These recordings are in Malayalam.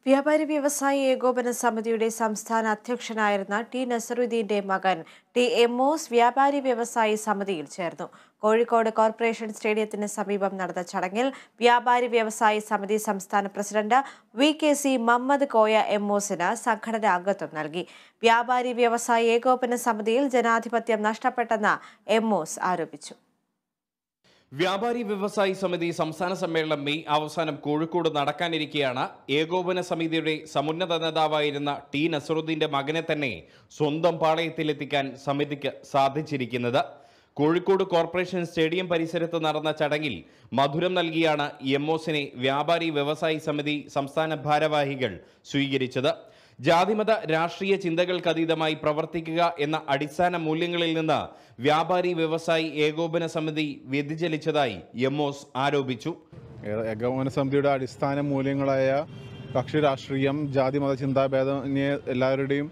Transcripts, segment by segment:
വ്യാപാരി വ്യവസായി ഏകോപന സമിതിയുടെ സംസ്ഥാന അധ്യക്ഷനായിരുന്ന ടി നസറുദ്ദീന്റെ മകൻ ടി എമ്മോസ് വ്യാപാരി വ്യവസായി സമിതിയിൽ ചേർന്നു കോഴിക്കോട് കോർപ്പറേഷൻ സ്റ്റേഡിയത്തിന് സമീപം നടന്ന ചടങ്ങിൽ വ്യാപാരി വ്യവസായി സമിതി സംസ്ഥാന president V K C Mammad Koya എമ്മോസിന് സംഘടന അംഗത്വം നൽകി വ്യാപാരി വ്യവസായി ഏകോപന സമിതിയിൽ ജനാധിപത്യം നഷ്ടപ്പെട്ടെന്ന് എമ്മോസ് ആരോപിച്ചു വ്യാപാരി വ്യവസായി സമിതി സംസ്ഥാന സമ്മേളനം മെയ് അവസാനം കോഴിക്കോട് നടക്കാനിരിക്കെയാണ് ഏകോപന സമിതിയുടെ സമുന്നത നേതാവായിരുന്ന ടി നസറുദ്ദീന്റെ മകനെ തന്നെ സ്വന്തം പാളയത്തിലെത്തിക്കാൻ സമിതിക്ക് സാധിച്ചിരിക്കുന്നത് കോഴിക്കോട് കോർപ്പറേഷൻ സ്റ്റേഡിയം പരിസരത്ത് നടന്ന ചടങ്ങിൽ മധുരം നൽകിയാണ് എമ്മോസിനെ വ്യാപാരി വ്യവസായി സമിതി സംസ്ഥാന ഭാരവാഹികൾ സ്വീകരിച്ചത് ജാതിമത രാഷ്ട്രീയ ചിന്തകൾക്കതീതമായി പ്രവർത്തിക്കുക എന്ന അടിസ്ഥാന മൂല്യങ്ങളിൽ നിന്ന് വ്യാപാരി വ്യവസായി ഏകോപന സമിതി വ്യതിചലിച്ചതായി എമ്മോസ് ആരോപിച്ചു ഏകോപന സമിതിയുടെ അടിസ്ഥാന മൂല്യങ്ങളായ കക്ഷി രാഷ്ട്രീയം ജാതി മത ചിന്താഭേദനെ എല്ലാവരുടെയും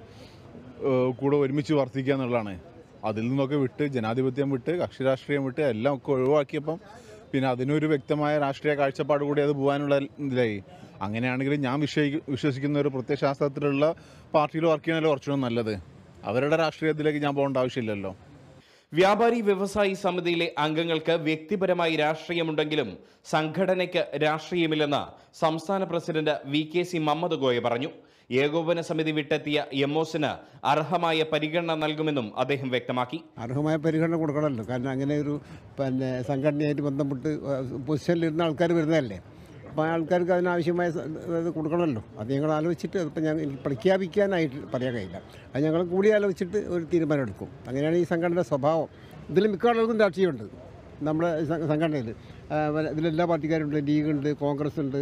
ഏഹ്, കൂടെ ഒരുമിച്ച് വർത്തിക്കുക എന്നുള്ളതാണ് അതിൽ നിന്നൊക്കെ വിട്ട് ജനാധിപത്യം വിട്ട് കക്ഷി രാഷ്ട്രീയം വിട്ട് എല്ലാം ഒക്കെ ഒഴിവാക്കിയപ്പം പിന്നെ അതിനൊരു വ്യക്തമായ രാഷ്ട്രീയ കാഴ്ചപ്പാട് കൂടി അത് പോകാനുള്ള ഇതിലായി അങ്ങനെയാണെങ്കിൽ ഞാൻ വിശ്വ വിശ്വസിക്കുന്ന ഒരു പ്രത്യയശാസ്ത്രത്തിലുള്ള പാർട്ടിയിൽ വർക്ക് ചെയ്യണല്ലോ കുറച്ചുകൂടെ നല്ലത് അവരുടെ രാഷ്ട്രീയത്തിലേക്ക് ഞാൻ പോകേണ്ട ആവശ്യമില്ലല്ലോ വ്യാപാരി വ്യവസായി സമിതിയിലെ അംഗങ്ങൾക്ക് വ്യക്തിപരമായി രാഷ്ട്രീയമുണ്ടെങ്കിലും സംഘടനയ്ക്ക് രാഷ്ട്രീയമില്ലെന്ന് സംസ്ഥാന president V K C Mammad Koya പറഞ്ഞു ഏകോപന സമിതി വിട്ടെത്തിയ എമ്മോസിന് അർഹമായ പരിഗണന നൽകുമെന്നും അദ്ദേഹം വ്യക്തമാക്കി അർഹമായ പരിഗണന കൊടുക്കണമല്ലോ കാരണം അങ്ങനെ ഒരു പിന്നെ സംഘടനയായിട്ട് ബന്ധപ്പെട്ട് പൊസിഷനിലിരുന്ന ആൾക്കാർ വരുന്നതല്ലേ അപ്പോൾ ആ ആൾക്കാർക്ക് അതിനാവശ്യമായ സ- ഇത് കൊടുക്കണമല്ലോ അത് ഞങ്ങൾ ആലോചിച്ചിട്ട് അതിപ്പോൾ ഞാൻ എനിക്ക് പ്രഖ്യാപിക്കാനായിട്ട് പറയാൻ കഴിയില്ല അത് ഞങ്ങൾ കൂടി ആലോചിച്ചിട്ട് ഒരു തീരുമാനം എടുക്കും അങ്ങനെയാണ് ഈ സംഘടനയുടെ സ്വഭാവം ഇതിൽ മിക്ക ആളുകൾക്കും രാഷ്ട്രീയമുണ്ട് നമ്മുടെ സ- സംഘടനയിൽ ആ, പിന്നെ ഇതിലെല്ലാ പാർട്ടിക്കാരുണ്ട് ലീഗ് ഉണ്ട് കോൺഗ്രസ് ഉണ്ട്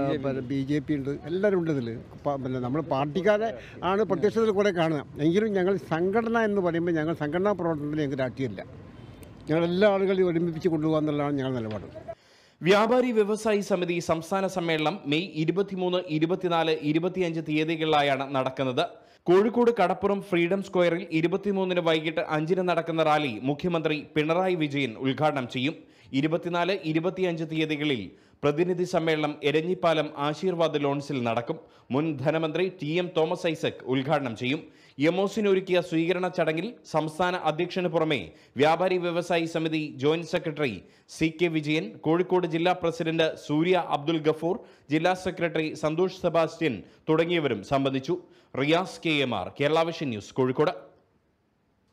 ബി ജെ പി ഉണ്ട് എല്ലാവരും ഉണ്ട് ഇതിൽ പിന്നെ നമ്മൾ പാർട്ടിക്കാരെ ആണ് പ്രത്യക്ഷത്തിൽ കുറേ കാണുക എങ്കിലും ഞങ്ങൾ സംഘടന എന്ന് പറയുമ്പോൾ ഞങ്ങൾ സംഘടനാ പ്രവർത്തനത്തിൽ ഞങ്ങൾക്ക് രാഷ്ട്രീയമില്ല ഞങ്ങൾ എല്ലാ ആളുകളെയും ഒരുമിപ്പിച്ച് കൊണ്ടുപോകുക എന്നുള്ളതാണ് ഞങ്ങളുടെ നിലപാട് വ്യാപാരി വ്യവസായി സമിതി സംസ്ഥാന സമ്മേളനം മെയ് ഇരുപത്തിമൂന്ന് ഇരുപത്തിനാല് ഇരുപത്തിയഞ്ച് തീയതികളിലായാണ് നടക്കുന്നത് കോഴിക്കോട് കടപ്പുറം ഫ്രീഡം സ്ക്വയറിൽ ഇരുപത്തിമൂന്നിന് വൈകിട്ട് അഞ്ചിന് നടക്കുന്ന റാലി മുഖ്യമന്ത്രി പിണറായി വിജയൻ ഉദ്ഘാടനം ചെയ്യും ഇരുപത്തിനാല് ഇരുപത്തിയഞ്ച് തീയതികളിൽ പ്രതിനിധി സമ്മേളനം എരഞ്ഞിപ്പാലം ആശീർവാദ് ലോൺസിൽ നടക്കും മുൻ ധനമന്ത്രി ടി എം തോമസ് ഐസക് ഉദ്ഘാടനം ചെയ്യും യമോസിനൊരുക്കിയ സ്വീകരണ ചടങ്ങിൽ സംസ്ഥാന അധ്യക്ഷന് പുറമെ വ്യാപാരി വ്യവസായി സമിതി joint secretary C K Vijayan Kozhikode ജില്ലാ പ്രസിഡന്റ് സൂര്യ അബ്ദുൽ ഗഫൂർ ജില്ലാ സെക്രട്ടറി സന്തോഷ് സെബാസ്റ്റ്യൻ തുടങ്ങിയവരും സംബന്ധിച്ചു Riyas K M R Kerala Vision News Kozhikode